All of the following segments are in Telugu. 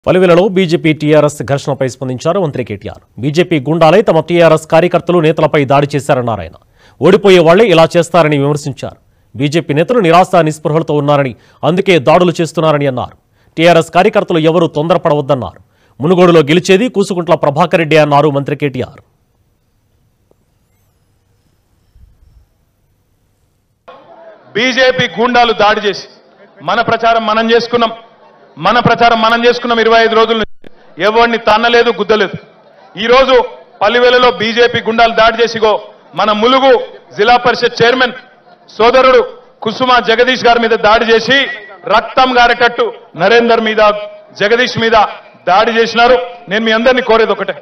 పలువేలలో బీజేపీ టీఆర్ఎస్ ఘర్షణపై స్పందించారు మంత్రి కేటీఆర్ బీజేపీ గుండాలై తమ టీఆర్ఎస్ కార్యకర్తలు నేతలపై దాడి చేశారన్నారు ఆయన ఓడిపోయే వాళ్లే ఇలా చేస్తారని విమర్శించారు బీజేపీ నేతలు నిరాశ నిస్పృహలతో ఉన్నారని అందుకే దాడులు చేస్తున్నారని అన్నారు టీఆర్ఎస్ కార్యకర్తలు ఎవరూ తొందరపడవద్దన్నారు మునుగోడులో గెలిచేది కూసుకుంట్ల ప్రభాకర్ రెడ్డి అన్నారు మంత్రి కేటీఆర్ బీజేపీ గూండాలు దాడి చేసి మన ప్రచారం మనం చేసుకున్నాం మన ప్రచారం మనం చేసుకున్నాం ఇరవై ఐదు రోజుల నుంచి ఎవరిని తన్నలేదు గుద్దలేదు ఈ రోజు పల్లివేలలో బీజేపీ గుండాలు దాడి చేసిగో మన ములుగు జిల్లా పరిషత్ చైర్మన్ సోదరుడు కుసుమ జగదీష్ గారి మీద దాడి చేసి రక్తం గారేటట్టు నరేందర్ మీద జగదీష్ మీద దాడి చేసినారు నేను మీ అందరినీ కోరేది ఒకటే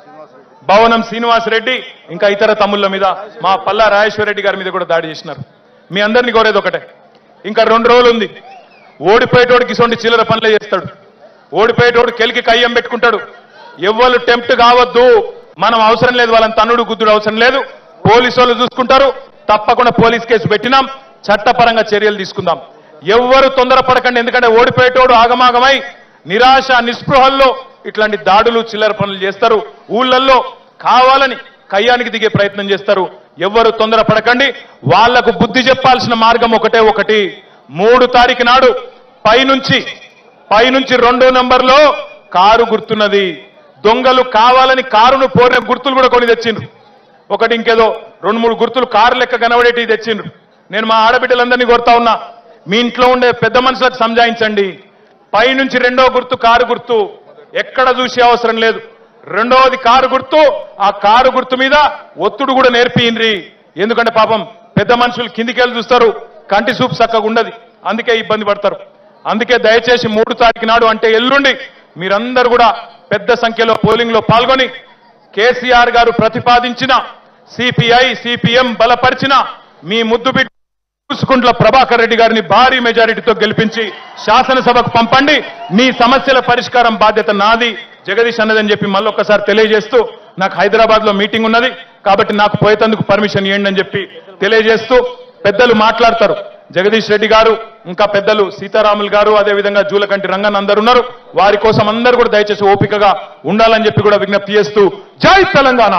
భవనం శ్రీనివాస్ రెడ్డి ఇంకా ఇతర తమ్ముళ్ళ మీద మా పల్లా రాజేశ్వర రెడ్డి గారి మీద కూడా దాడి చేసినారు మీ అందరినీ కోరేది ఒకటే ఇంకా రెండు రోజులు ఉంది ఓడిపోయేటోడికి ఇటువంటి చిల్లర పనులే చేస్తాడు ఓడిపోయేటోడు కెలికి కయ్యం పెట్టుకుంటాడు ఎవ్వరు టెంప్ట్ కావద్దు మనం అవసరం లేదు వాళ్ళని తన్నుడు గుద్దుడు అవసరం లేదు పోలీసు వాళ్ళు చూసుకుంటారు తప్పకుండా పోలీస్ కేసు పెట్టినాం చట్టపరంగా చర్యలు తీసుకుందాం ఎవ్వరు తొందరపడకండి ఎందుకంటే ఓడిపోయేటోడు ఆగమాగమై నిరాశ నిస్పృహల్లో ఇట్లాంటి దాడులు చిల్లర పనులు చేస్తారు ఊళ్ళల్లో కావాలని కయ్యానికి దిగే ప్రయత్నం చేస్తారు ఎవ్వరు తొందరపడకండి వాళ్లకు బుద్ధి చెప్పాల్సిన మార్గం ఒకటే ఒకటి మూడు తారీఖు నాడు పైనుంచి పైనుంచి రెండో నంబర్లో కారు గుర్తున్నది దొంగలు కావాలని కారును పోరిన గుర్తులు కూడా కొని తెచ్చిండ్రు ఒకటి ఇంకేదో రెండు మూడు గుర్తులు కారు లెక్క కనబడేటివి తెచ్చిండ్రు నేను మా ఆడబిడ్డలందరినీ కోరుతా ఉన్నా మీ ఇంట్లో ఉండే పెద్ద మనుషులకు సంజాయించండి పైనుంచి రెండో గుర్తు కారు గుర్తు ఎక్కడ చూసే అవసరం లేదు రెండవది కారు గుర్తు ఆ కారు గుర్తు మీద ఒత్తుడు కూడా నేర్పియండ్రి ఎందుకంటే పాపం పెద్ద మనుషులు కిందికెళ్ళి చూస్తారు కంటి చూపు చక్కగా ఉండదు అందుకే ఇబ్బంది పడతారు అందుకే దయచేసి మూడు తారీఖు నాడు అంటే ఎల్లుండి మీరందరూ కూడా పెద్ద సంఖ్యలో పోలింగ్ లో పాల్గొని కేసీఆర్ గారు ప్రతిపాదించిన సిపిఐ సిపిఎం బలపరిచిన మీ ముద్దు బిడ్డ చూసుకుంట్ల ప్రభాకర్ రెడ్డి గారిని భారీ మెజారిటీతో గెలిపించి శాసనసభకు పంపండి మీ సమస్యల పరిష్కారం బాధ్యత నాది జగదీష్ అన్నదని చెప్పి మళ్ళొక్కసారి తెలియజేస్తూ నాకు హైదరాబాద్ లో మీటింగ్ ఉన్నది కాబట్టి నాకు పోయేందుకు పర్మిషన్ ఇవ్వండి అని చెప్పి తెలియజేస్తూ పెద్దలు మాట్లాడతారు జగదీష్ రెడ్డి గారు ఇంకా పెద్దలు సీతారాములు గారు అదేవిధంగా జూలకంటి రంగన్ అందరు ఉన్నారు వారి కోసం అందరూ కూడా దయచేసి ఓపికగా ఉండాలని చెప్పి కూడా విజ్ఞప్తి చేస్తూ జై తెలంగాణ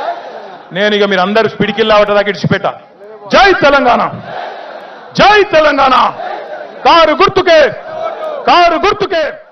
నేను ఇక మీరు అందరూ పిడికిల్లావట దాకా ఇడిచిపెట్ట జై తెలంగాణ జై తెలంగాణ కారు గుర్తుకే కారు గుర్తుకే